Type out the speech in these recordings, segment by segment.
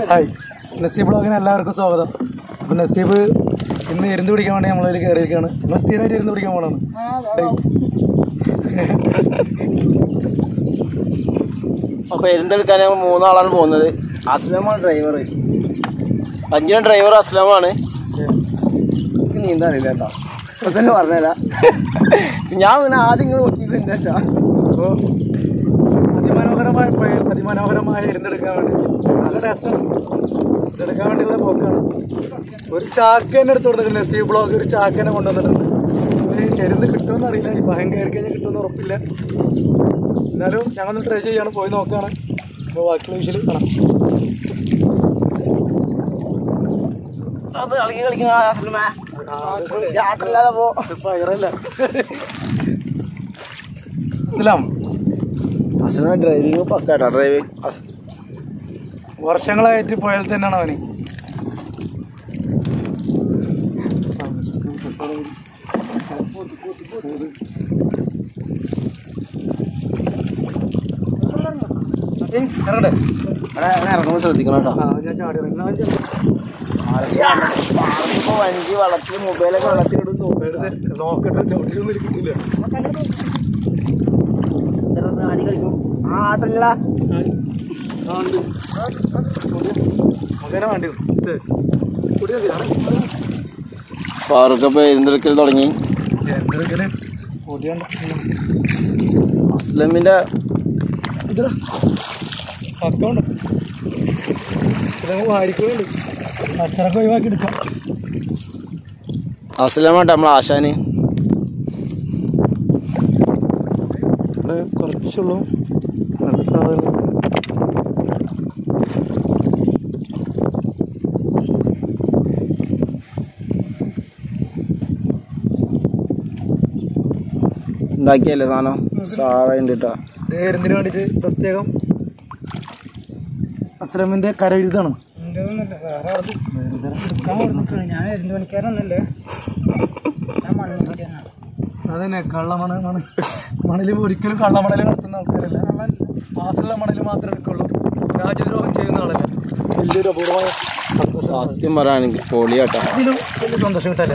Hi നസീബ് ബ്ലോഗിന് എല്ലാവർക്കും സ്വാഗതം അപ്പം നസീബ് ഇന്ന് എരുന്ന് പിടിക്കാൻ വേണ്ടി നമ്മളതിൽ കയറിയിരിക്കുകയാണ് നമ്മൾ സ്ഥിരമായിട്ട് എരുന്ന് പിടിക്കാൻ പോകണം അപ്പൊ എരുന്തെടുക്കാൻ ഞങ്ങൾ മൂന്നാളാണ് പോകുന്നത് അസ്ലമാണ് ഡ്രൈവർ അഞ്ചിനും ഡ്രൈവർ അസ്ലമാണ് എനിക്ക് നീന്താൻ അറിയില്ല കേട്ടോ ഇപ്പൊ തന്നെ പറഞ്ഞുതരാം ഞാൻ പിന്നെ ആദ്യം ഇങ്ങനെ നോക്കിയിട്ടുണ്ട് കേട്ടോ അപ്പോൾ അതിമനോഹരമായ പുഴയിൽ അതിമനോഹരമായ എരുന്നെടുക്കാൻ വേണ്ടി നല്ല ടേസ്റ്റാണ് ഇതെടുക്കാൻ വേണ്ടിയുള്ള പോക്കാണ് ഒരു ചാക്ക് തന്നെ എടുത്തു കൊടുത്തിട്ടുണ്ട് നസീബ് ബ്ലോഗ് ഒരു ചാക്ക് തന്നെ കൊണ്ടുവന്നിട്ടുണ്ട് ഇത് എരുന്ന് കിട്ടുമെന്ന് അറിയില്ല ഈ ഭയം കയറി കഴിഞ്ഞാൽ കിട്ടുമെന്ന് ഉറപ്പില്ല എന്നാലും ഞങ്ങളൊന്ന് ട്രൈ ചെയ്യാണ് പോയി നോക്കുകയാണ് അപ്പോൾ ബാക്കിയുള്ള വിഷയിൽ കാണാം അത് കളിക്ക് കളിക്കുന്ന അസ്ലമേ യാത്രയില്ലാതെ പോ ഫയറല്ല ഇസ്ലാം അസ്ലമ ഡ്രൈവിങ് പക്കാട്ടോ ഡ്രൈവിങ് വർഷങ്ങളായിട്ട് പുഴയിൽ തന്നെയാണ് അവന് ഇറങ്ങട്ടെ ഇറങ്ങുമ്പോൾ ശ്രദ്ധിക്കണം കേട്ടോ ആ ഞാൻ ചാടി ഇറങ്ങി ഞാൻ ചാടി. ഇപ്പൊ വഞ്ചി വളത്തിൽ മൊബൈലൊക്കെ വെള്ളത്തിലിടും വെറുതെ നോക്കട്ടെ ചവിട്ടിയൊന്നും ഇരിക്കില്ല ആടി കളിക്കും ആ ആട്ടല്ല അങ്ങനെ വേണ്ടി കുടി ഫാറൂഖ് ഇപ്പൊ എഴുന്നെടുക്കൽ തുടങ്ങി എന്തെടുക്കല് പൊടിയാണ്ട് അസ്ലമിന്റെ ഇതാ അക്കൗണ്ട് ഇതങ്ങ് വാരിക്കുന്നുണ്ട് അച്ചറൊക്കെ ഒഴിവാക്കി എടുക്കാം അസ്ലമാട്ടെ നമ്മളെ ആശാന് ഇവിടെ കുറച്ചുള്ളൂ നല്ല സാധനം ഉണ്ടാക്കിയല്ലേ സാധനം സാറുണ്ട് കേട്ടോ എന്തിനു വേണ്ടിയിട്ട് പ്രത്യേകം അസ്ലമിന്റെ കരവിരുതാണ് ഞാൻ രണ്ട് മണിക്കാരൊന്നല്ലേ ഞാൻ മണ്ണിക്കാരനാണ് അതന്നെ കള്ളമണ മണ മണല് ഒരിക്കലും കള്ളമണല് നടത്തുന്ന ആൾക്കാരല്ല മാസമുള്ള മണല് മാത്രമേ എടുക്കുള്ളൂ രാജ്യദ്രോഹം ചെയ്യുന്ന ആളല്ല വലിയൊരു അപൂർവമായ സന്തോഷമാണ്. സത്യം പറയുകയാണെങ്കിൽ പൊളിയാട്ടോ ഇതിലും വലിയ സന്തോഷം കിട്ടല്ല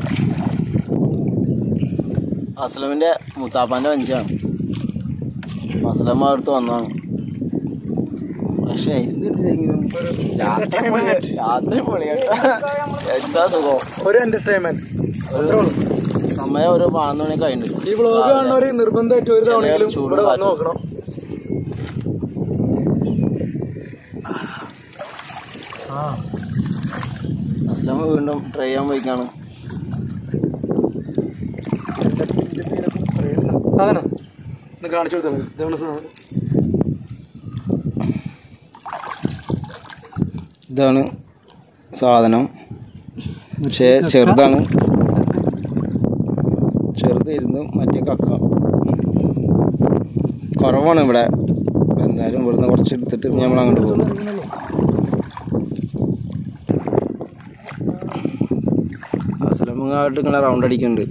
അസ്ലമിന്റെ മുത്താപ്പാന്റെ വഞ്ചാണ് അസ്ലമ അടുത്ത് വന്നതാണ് പക്ഷേ രാത്രി രാത്രി പൊളിയാട്ടോ എന്താ സുഖം ഒരു എന്റർടൈൻമെന്റ് അത്രേ ഉള്ളൂ സമയം ഒരു പതിനൊന്ന് മണി കഴിഞ്ഞിട്ട് ഈ വ്ളോഗ് കാണുന്നവര് നിർബന്ധമായിട്ട് ഒരു തവണയെങ്കിലും ചൂട് ഇവിടെ വന്ന് നോക്കണം ആ അസ്ലമ വീണ്ടും ട്രൈ ചെയ്യാൻ പോയിക്കാണ് സാധനം ഒന്ന് കാണിച്ചു കൊടുത്താൽ മതി ഇതാണ് സാധനം ഇതാണ് സാധനം പക്ഷേ ചെറുതാണ് ചെറുതായിരുന്നു മറ്റേ കക്ക കുറവാണ് ഇവിടെ എന്തായാലും ഇവിടുന്ന് കുറച്ച് എടുത്തിട്ട് നമ്മൾ അങ്ങോട്ട് പോകും അസലമങ്ങായിട്ട് ഇങ്ങനെ റൗണ്ട് അടിക്കുന്നുണ്ട്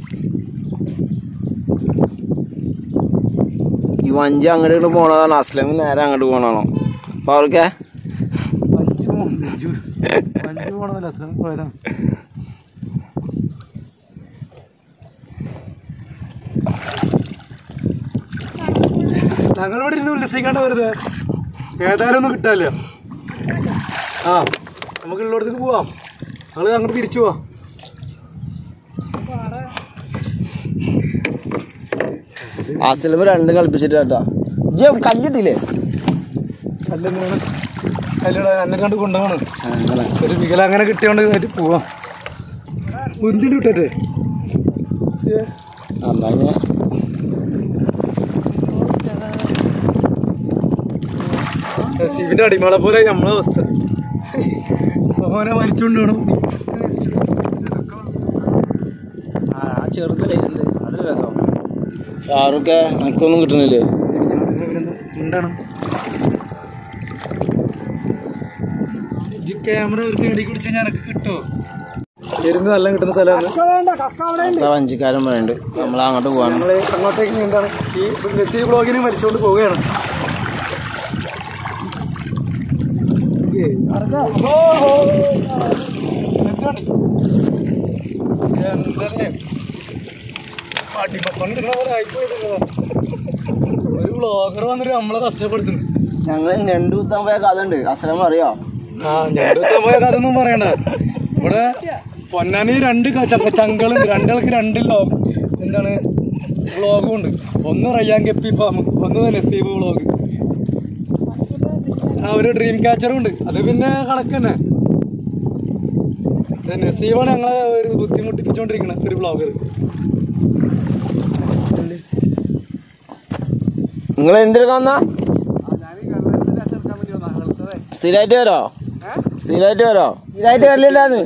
ഈ വഞ്ചി അങ്ങോട്ട് ഇങ്ങോട്ട് പോണതാണ് അസ്ലം നേരെ അങ്ങോട്ട് പോകണതാണോ ഫാറൂഖേ അഞ്ച് പോകുന്നു അഞ്ച് പോകണമെന്നില്ല അത്ര പോയതാണ് ഞങ്ങളിവിടെ ഇരുന്ന് ഉല്ലസിക്കാണ്ട് വെറുതെ ഏതായാലും ഒന്നും കിട്ടാല്ല ആ നമുക്ക് ഉള്ളിടത്തേക്ക് പോവാം ഞങ്ങൾ അങ്ങോട്ട് തിരിച്ചു പോവാം അസ്ലം രണ്ടും കളിപ്പിച്ചിട്ട് കേട്ടാ ഇജ്ജ് കല്ലിട്ടില്ലേ കല്ലെന്തിനാണ് കല്ലിട എന്നെ കണ്ട് കൊണ്ടുപോകണം അങ്ങനെ ഒരു വികല അങ്ങനെ കിട്ടിയോണ്ട് ഇതായിട്ട് പോവാം മുന്തിന് വിട്ടേ എന്നാ ഇനി നസീബിന്റെ അടിമകളെ പോലെ നമ്മളെ അവസ്ഥ ഓനെ വലിച്ചുകൊണ്ട് വേണം ആ ആ ചെറുതല്ലേ ഇരുന്ന് അത് രസം ഷാറുഖ് എനിക്കൊന്നും കിട്ടുന്നില്ലേ എന്താണ് ക്യാമറ ഒരു സൈഡിൽ കുടിച്ച് കഴിഞ്ഞാൽ എനക്ക് കിട്ടുമോ ഇരുന്ന് നല്ല കിട്ടുന്ന സ്ഥലമാണ് അടുത്ത വഞ്ചിക്കാരൻ പറയുന്നുണ്ട് നമ്മൾ അങ്ങോട്ട് പോകാൻ ഞങ്ങൾ അങ്ങോട്ടേക്ക് നീന്താണ് ഈ നസീബ് ബ്ലോഗിന് മരിച്ചുകൊണ്ട് പോവുകയാണ് ചാക്ക് ഓ, ഓ, എന്താണ്? എന്തല്ലേ? അടിമപ്പണിയെടുക്കണ പോലെ ആയിപ്പോയി ഇതൊക്കെ. ഒരു വ്ളോഗർ വന്നിട്ട് നമ്മളെ കഷ്ടപ്പെടുത്തുന്നു ഞങ്ങൾ ഞണ്ടു കുത്താൻ പോയ കഥ ഉണ്ട് അസ്ലം അറിയോ ആ ഞങ്ങളുടെ പോയ കഥയൊന്നും പറയണ്ട ഇവിടെ പൊന്നാനി രണ്ട് ക- ച- ചങ്കളുണ്ട് രണ്ടാൾക്ക് രണ്ട് ലോ എന്താണ് വ്ളോഗും ഉണ്ട് ഒന്ന് റയ്യാൻ കെപ്പി ഫാം ഒന്ന് നസീബ് വ്ളോഗ് ആ ഒരു ഡ്രീം ക്യാച്ചറും ഉണ്ട് അത് പിന്നെ കണക്ക് തന്നെ ഇത് നസീബാണ് ഞങ്ങളെ ഒരു ബുദ്ധിമുട്ടിപ്പിച്ചുകൊണ്ടിരിക്കുന്നത് ഒരു വ്ളോഗർ നിങ്ങൾ എന്തെടുക്കാൻ വന്നാ സ്ഥിരമായിട്ട് വരോ സ്ഥിരമായിട്ട് വരോ സ്ഥിരമായിട്ട് വരലില്ലാന്ന്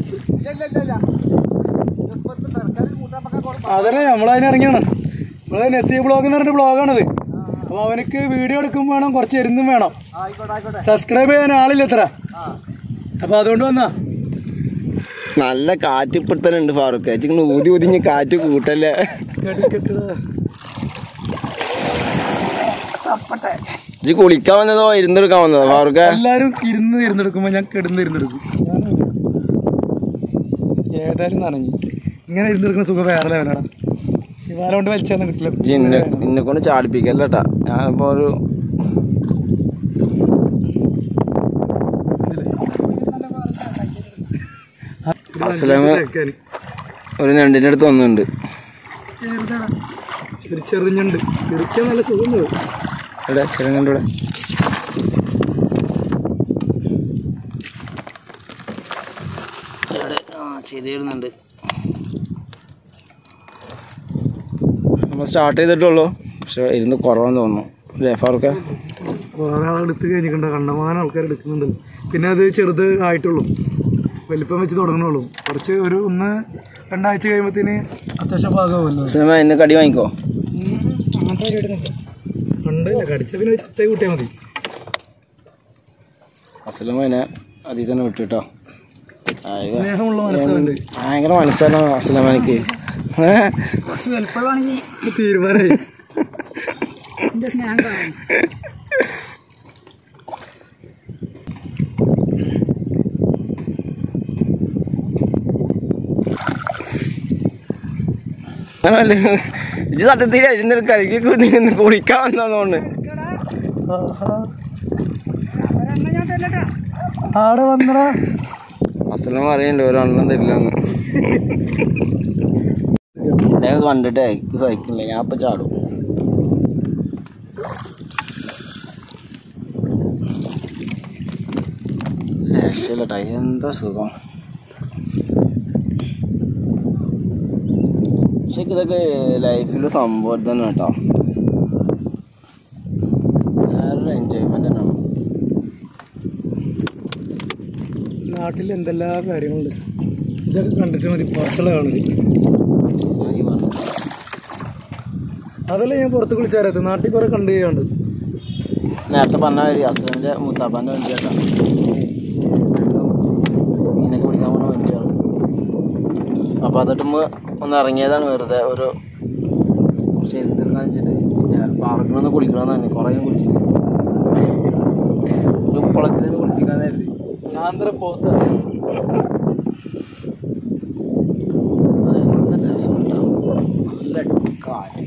അതന്നെ നമ്മളതിന് ഇറങ്ങിയാണ് നമ്മള് നസീബ് ബ്ലോഗ് എന്ന് പറഞ്ഞ ബ്ലോഗാണത് അപ്പൊ അവനക്ക് വീഡിയോ എടുക്കും വേണം കുറച്ച് എരുന്നും വേണം സബ്സ്ക്രൈബ് ചെയ്യാൻ ആളില്ല എത്ര അപ്പൊ അതുകൊണ്ട് വന്നാ നല്ല കാറ്റ് ഇപ്പത്തനുണ്ട് ഫാറൂഖ് ചിക്കൻ ഊതി ഊതിഞ്ഞ് കാറ്റ് കൂട്ടല്ലേ ഇജ്ജ് കുളിക്കാൻ വന്നതോ ഇരുന്നെടുക്കാൻ വന്നതോ ഫാറൂഖ് എല്ലാരും ഇരുന്ന് ഇരുന്നെടുക്കുമ്പോ ഞാൻ കിടന്ന് ഇരുന്നെടുക്കും ഏതായാലും നനഞ്ഞു ഇങ്ങനെ ഇരുന്നെടുക്കുന്ന സുഖം വേറെ ലെവലാണ് ഇവാല കൊണ്ട് വലിച്ചാൽ കിട്ടില്ല ഇജ്ജ് ഇന്നെ ഇന്നെ കൊണ്ട് ചാടിപ്പിക്കല്ലേട്ടാ ഞാനിപ്പോ ഒരു അസ്ലമ് ഒരു ഞണ്ടിന്റെ അടുത്ത് വന്നിട്ടുണ്ട് ഒരു ചെറിഞ്ഞുണ്ട് ഇരിക്കാൻ നല്ല സുഖം തോന്നും. എവിടെ ചെറുങ്ങൻ്റെ ഇവിടെ ആ ചെറിയിടുന്നുണ്ട് നമ്മൾ സ്റ്റാർട്ട് ചെയ്തിട്ടുള്ളൂ പക്ഷെ ഇരുന്ന് കുറവാന്ന് തോന്നുന്നു അല്ലേ ഫാറൂഖ് കുറെ ആൾ എടുത്ത് കഴിഞ്ഞിട്ടുണ്ട് കണ്ടമാനം ആൾക്കാർ എടുക്കുന്നുണ്ടല്ലോ പിന്നെ അത് ചെറുത് ആയിട്ടുള്ളൂ വലിപ്പം വെച്ച് തുടങ്ങണുള്ളൂ കുറച്ച് ഒരു ഒന്ന് രണ്ടാഴ്ച കഴിയുമ്പത്തിന് അത്യാവശ്യം ഭാഗമാവുമല്ലോ സിനിമ എന്നെ കടി വാങ്ങിക്കോ കണ്ടില്ല കടിച്ച പിന്നെ ചത്തേ കൂട്ടിയാൽ മതി അസലമ എന്നെ അതിൽ തന്നെ വിട്ടു കേട്ടോ സ്നേഹമുള്ള മനസ്സിലുണ്ട് ഭയങ്കര മനസ്സാണ് അസലമാനിക്ക് കുറച്ച് വലുപ്പമാണെങ്കിൽ തീരുമാനമായി എന്റെ സ്നേഹം കാണും അങ്ങനല്ലേ ഇത് സത്യത്തിൽ എഴുന്നേൽക്കാൻ എനിക്ക് കുളിക്കാൻ വന്നതുകൊണ്ട് ഒരെണ്ണം ഞാൻ തല്ലട്ടാ ആടെ വന്നടാ അസലം അറിയണ്ട് ഒരെണ്ണം തരില്ലെന്ന് ഇതൊക്കെ കണ്ടിട്ട് എനിക്ക് സഹിക്കില്ല ഞാൻ ഇപ്പൊ ചാടും രക്ഷയില്ലട്ടാ എന്താ സുഖം പക്ഷെ ഇതൊക്കെ ലൈഫിൽ സംഭവം തന്നെ കേട്ടോ വേറൊരു എൻജോയ്മെന്റ് തന്നെയാണ് നാട്ടിൽ എന്തെല്ലാം കാര്യങ്ങളുണ്ട് ഇതൊക്കെ കണ്ടിട്ട് മതി പുറത്തുള്ള കാണുന്നത് അതല്ല ഞാൻ പുറത്ത് കുളിച്ചാരത്ത് നാട്ടിൽ കുറെ കണ്ടു ചെയ്യാണ്ട് നേരത്തെ പറഞ്ഞ ഒരു അസുഖൻ്റെ മുത്താപ്പാൻ്റെ വണ്ടിയാട്ടാ മീനൊക്കെ പിടിക്കാൻ പോണ വണ്ടിയാണ് അപ്പോൾ അതിട്ടുമ്പോൾ ഒന്ന് ഇറങ്ങിയതാണ് വെറുതെ ഒരു പക്ഷെ എന്തെടുക്കാന്ന് വെച്ചിട്ട് ഞാൻ പാർക്കിലൊന്ന് കുളിക്കണമെന്ന് തന്നെ കുറേ ഞാൻ കുളിച്ചിട്ട് ഒരു കുളത്തിൽ കുളിപ്പിക്കാനായിരുന്നു ഞാൻ പോത്ത അത് നല്ല രസമുണ്ടാവും നല്ല കാറ്റ്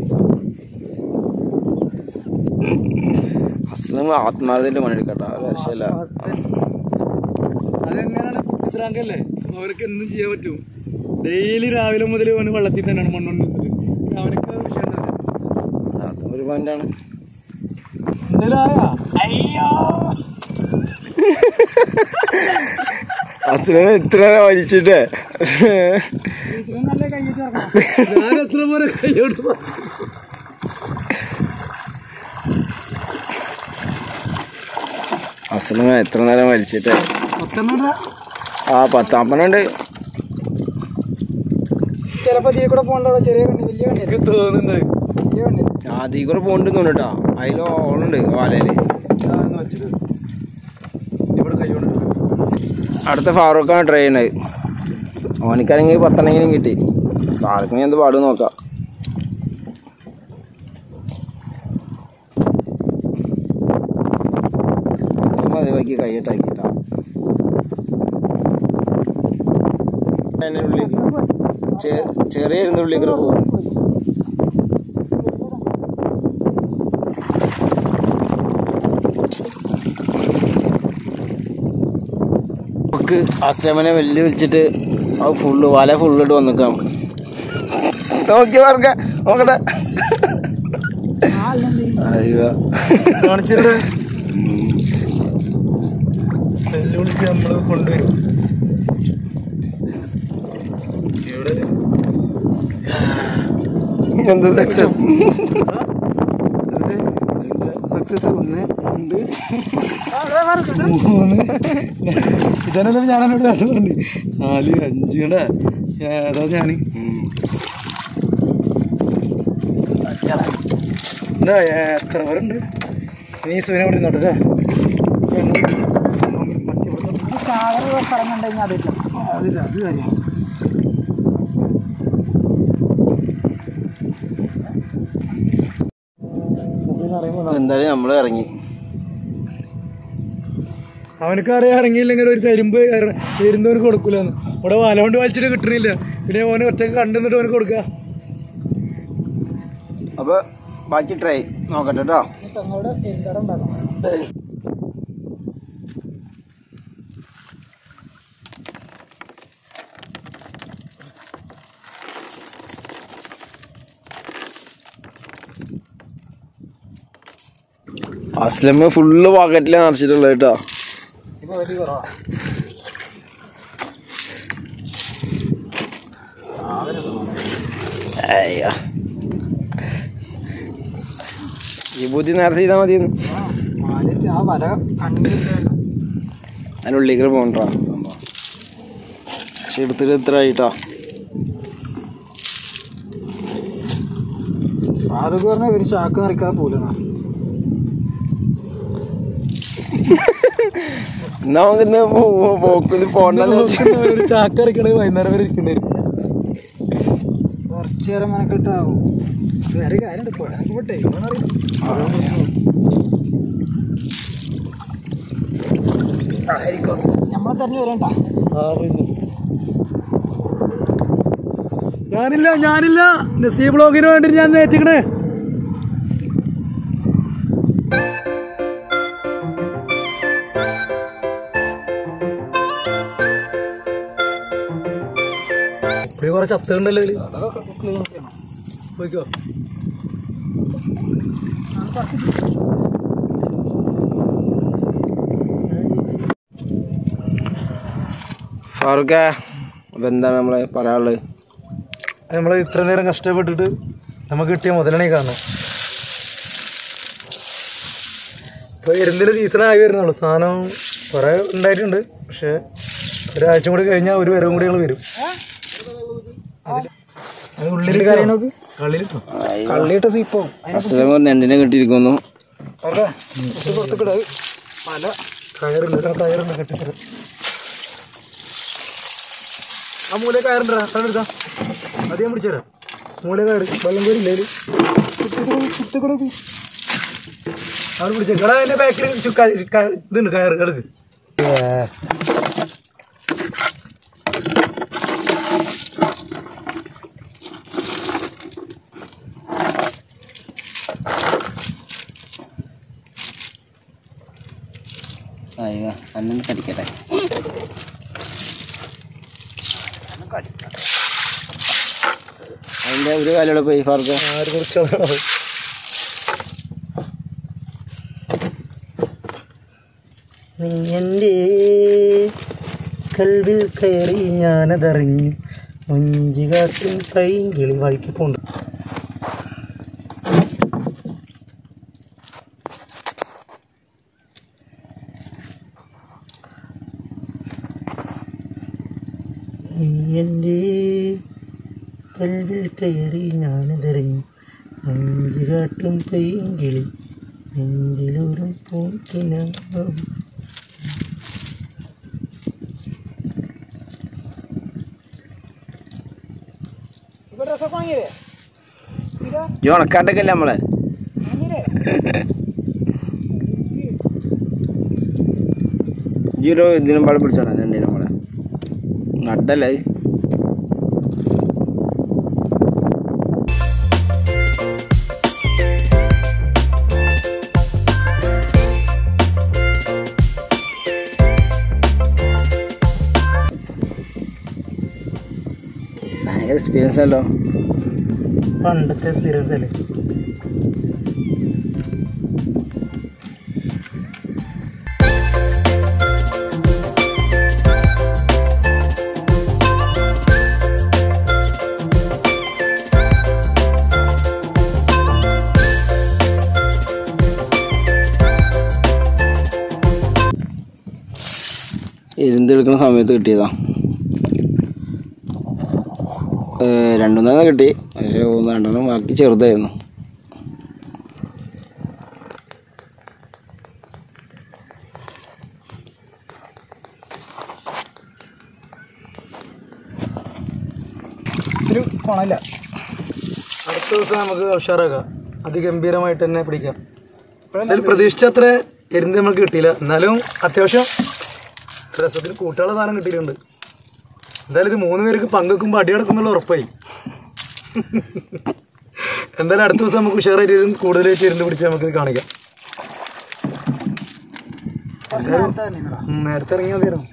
അസ്ലം ആത്മാർത്ഥതയിൽ പണിയെടുക്കട്ടോ അത് രക്ഷയില്ല അതെങ്ങനെയാണ് കുട്ടിസ്രാങ്കല്ലേ അവർക്ക് എന്തും ചെയ്യാൻ പറ്റും ഡെയിലി രാവിലെ മുതൽ അവന് വെള്ളത്തിൽ തന്നെയാണ് മണ്ണുകൊണ്ട് കുത്തുന്നത് അവനക്ക് അത് വിഷയം ഉണ്ടാവില്ല അതും ഒരു പോയിന്റാണ് എന്തേലും ആയാ അയ്യോ അസ്ലം ഇത്ര വലിച്ചിട്ട് ഇതിലും നല്ല കൈ തുറക്കണം ഞാൻ എത്ര പോലെ കൈയോട് അസ്ലം എത്ര നേരം വലിച്ചിട്ട് പത്തെണ്ണ ആ പത്താമ്പനുണ്ട് ചിലപ്പോ ഇതിൽ കൂടെ പോകണ്ടോ ചെറിയ കണ്ണി വലിയ കണ്ണി എനിക്ക് തോന്നുന്നുണ്ട് വലിയ കണ്ണി ആദ്യം കൂടെ പോകണ്ടെന്ന് തോന്നുട്ടോ അതിൽ ഓളുണ്ട് വാലയില് ഞാനൊന്ന് വെച്ചിട്ട് ഇവിടെ കൈകൊണ്ട് അടുത്ത ഫാറൂഖാണ് ട്രെയിൻ ഓനിക്കാണെങ്കിൽ പത്തെണ്ണെങ്കിലും കിട്ടി ഫാറൂഖിന് എന്ത് പാടും നോക്കാം അസ്ലം അതേവാക്കി കൈയിട്ടാക്കിട്ടാ അതിന്റെ ഉള്ളിലേക്ക് ചെ- ചെറിയ ഇരുന്നുള്ളിലേക്ക് പോകും നമുക്ക് ആശ്രമനെ വെല്ലു വിളിച്ചിട്ട് അത് ഫുള്ള് വല ഫുള്ളിട്ട് വന്നിക്കാം നോക്കി പറഞ്ഞ നോക്കട്ടെ അയ്യോ കാണിച്ചിട്ട് വിളിച്ച് നമ്മള് കൊണ്ടുവരും ഇവിടെ എന്ത് സക്സസ് സക്സസ് ഒന്ന് രണ്ട് മൂന്ന് ഇതന്നെ ഞാനോട് പറഞ്ഞു നാല് അഞ്ച് കണ്ടാ ഏതാ ഞാൻ എന്താ എത്ര പേരുണ്ട് നീ സുവിനെ ഇവിടെ നോട്ടാ ചാകര സ്ഥലം കണ്ടു കഴിഞ്ഞാൽ അതില്ല അതില്ല അത് കാര്യം എന്തായാലും നമ്മൾ ഇറങ്ങി അവനക്ക് അറിയാൻ ഇറങ്ങിയില്ലെങ്കിൽ ഒരു തരുമ്പ് തരുന്നവന് കൊടുക്കൂലെന്ന് ഇവിടെ വല കൊണ്ട് വലിച്ചിട്ട് കിട്ടണില്ല പിന്നെ ഓന് ഒറ്റക്ക് കണ്ടെന്നിട്ട് അവന് കൊടുക്കുക അപ്പൊ ബാക്കി ട്രൈ നോക്കട്ടെ കേട്ടോ പെങ്ങളോട് എന്തട ഉണ്ടാക്കണം അസ്ലമ ഫുള്ള് പോക്കറ്റിലാണ് നിറച്ചിട്ടുള്ളത് കേട്ടോ ഇപ്പൊ വലിയ കുറവാ അയ്യോ ഈ ബുദ്ധി നേരത്തെ ചെയ്താൽ മതിയെന്ന് മാലിട്ട് ആ വല കണ്ണില്ല അതിനുള്ളിലേക്ക് പോകണ്ട സംഭവം പക്ഷെ എടുത്തിട്ട് ഇത്ര ആയിട്ടോ ഷാരൂഖ് പറഞ്ഞ ഒരു ചാക്ക് നിറക്കാതെ പോലെന്നാ എന്നാ നമുക്ക് ഇന്ന് പോക്കിന് പോണ്ടെന്ന് വെച്ച് ഒരു ചാക്കറിക്കണ വൈകുന്നേരം വരെ ഇരിക്കേണ്ടി വരും കുറച്ചു നേരം മെനക്കെട്ടാവും വേറെ കാര്യമുണ്ട് ഇപ്പോൾ എനിക്ക് പോട്ടെ നമ്മളെ തന്നെ വരണ്ട ആ പിന്നെ ഞാനില്ല ഞാനില്ല നസീ ബ്ലോഗിന് വേണ്ടി ഞാൻ നേറ്റിക്കണേ ഇവിടെ കുറച്ച് അത്തുണ്ടല്ലോ ഇതില് അതൊക്കെ ക്ലീൻ ചെയ്യണം പോയിക്കോ ഫാറൂഖ അപ്പൊ എന്താണ് നമ്മളെ പറയാനുള്ളത് നമ്മൾ ഇത്ര നേരം കഷ്ടപ്പെട്ടിട്ട് നമുക്ക് കിട്ടിയ മുതലണി കാണണം ഇപ്പോൾ എരുന്തിൻ്റെ സീസൺ ആയി വരുന്നുള്ളൂ സാധനം കുറേ ഉണ്ടായിട്ടുണ്ട് പക്ഷേ ഒരാഴ്ച കൂടി കഴിഞ്ഞാൽ ഒരു വരവും കൂടി ഞങ്ങൾ വരും അതില് അത് ഉള്ളിൽ കറിയണത് കള്ളിലിട്ടോ കള്ളിയിട്ട് സീപ്പാവും അസ്ലം പറഞ്ഞ എന്തിനെ കിട്ടിയിരിക്കുന്നു പുറത്തേക്കിടത് പല കയറുണ്ട് ആ കയറുണ്ട് കെട്ടിത്തരം ആ മൂല കയറുണ്ട് കണ്ടെടുത്താ അത് ഞാൻ പിടിച്ചുതരാം മൂല കയറ് വെള്ളം കയറില്ലേ അതില്? കുത്തിക്കിടക്ക് അവർ പിടിച്ചേ കട അതിന്റെ ബാക്കിൽ ഇതുണ്ട് കയറ് കിടക്ക് അയ്യോ അന്നെ കടിക്കട്ടെ അതിന്റെ ഒരു കാലോടെ പോയി ഫാറൂഖ ആര് കുറിച്ചാണോ നീ എൻ്റെ കൽവിൽ കയറി ഞാനതറിഞ്ഞു മുഞ്ചികാട്ടിൻ പൈങ്കിളി വഴിക്ക് പോണ്ട് നീ എൻ്റെ കൽവിൽ കയറി ഞാനതറിഞ്ഞു മുഞ്ചികാട്ടും പൈങ്കിളി നെഞ്ചിലൂറും പൂക്കിനാവും ഡ്രസ്സൊക്കെ വാങ്ങിയേ ഈ ഉണക്കാട്ടൊക്കെ നമ്മളെ വാങ്ങിയേ ഈ ഒരു ഇതിനും പാടെ പിടിച്ചോളാം രണ്ടിനും കൂടെ നട്ടല്ലേ അത്? എക്സ്പീരിയൻസ് അല്ലോ പണ്ടത്തെ എക്സ്പീരിയൻസ് അല്ലേ ഇരുന്തെടുക്കുന്ന സമയത്ത് കിട്ടിയതാ രണ്ടുമൂന്നെണ്ണം കിട്ടി പക്ഷേ ഒന്ന് രണ്ടെണ്ണം ബാക്കി ചെറുതായിരുന്നു ഒരു കുണമില്ല അടുത്ത ദിവസം നമുക്ക് ഉഷാറാക്കാം അതിഗംഭീരമായിട്ട് തന്നെ പിടിക്കാം അതിൽ പ്രതീക്ഷിച്ച അത്ര എരുന്ത് നമുക്ക് കിട്ടിയില്ല എന്നാലും അത്യാവശ്യം രസത്തിന് കൂട്ടുകാരുടെ സാധനം കിട്ടിയിട്ടുണ്ട് എന്തായാലും ഇത് മൂന്ന് പേർക്ക് പങ്കുവെക്കുമ്പോൾ അടി കിടക്കുന്നുള്ള ഉറപ്പായി എന്തായാലും അടുത്ത ദിവസം നമുക്ക് ഉഷാറായിട്ട് ഇതിലും കൂടുതലായിട്ട് എരുന്ന് പിടിച്ച് നമുക്ക് ഇത് കാണിക്കാം ഉം, നേരത്തെ ഇറങ്ങിയാൽ മതിയായിരുന്നു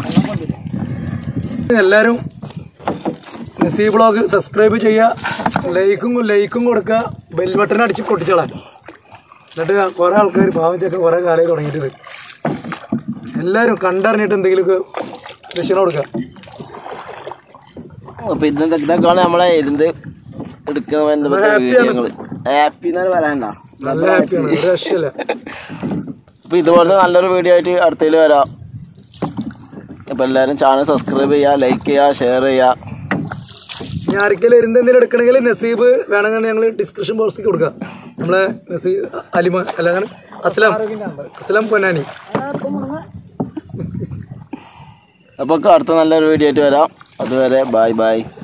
എല്ലാവരും നസീ ബ്ലോഗ് സബ്സ്ക്രൈബ് ചെയ്യുക ലൈക്കും ലൈക്കും കൊടുക്കുക ബെൽ ബട്ടൺ അടിച്ച് പൊട്ടിച്ചോളാം എന്നിട്ട് കുറേ ആൾക്കാർ പാവം ചെക്ക കുറേ കാലമായി തുടങ്ങിയിട്ടുണ്ട് എല്ലാവരും കണ്ടറിഞ്ഞിട്ട് എന്തെങ്കിലുമൊക്കെ ദക്ഷിണ കൊടുക്കുക അപ്പോൾ ഇന്നത്തെ ഇതൊക്കെയാണ് നമ്മളെ ഇരുന്ന് എടുക്കുന്ന ബന്ധപ്പെട്ട happy ആണ്. വീഡിയോകൾ ഹാപ്പി എന്നാണ് പറയാനുണ്ടോ നല്ല ഹാപ്പിയാണ് ഒരു രക്ഷയില്ല അപ്പോൾ ഇതുപോലത്തെ നല്ലൊരു വീഡിയോ ആയിട്ട് അടുത്തതിൽ വരാം അപ്പോൾ എല്ലാവരും ചാനൽ സബ്സ്ക്രൈബ് ചെയ്യുക ലൈക്ക് ചെയ്യുക ഷെയർ ചെയ്യുക ഇനി ആർക്കെങ്കിലും ഇരുന്ന് എന്തെങ്കിലും എടുക്കണമെങ്കിൽ നസീബ് വേണമെങ്കിൽ ഞങ്ങൾ ഡിസ്ക്രിപ്ഷൻ ബോക്സിൽ കൊടുക്കാം നമ്മളെ നസീബ് അലിമ അല്ലാതെ അസ്ലാം അസ്ലാം പൊന്നാനി അപ്പോൾ അടുത്ത നല്ലൊരു വീഡിയോ ആയിട്ട് വരാം അതുവരെ ബൈ ബൈ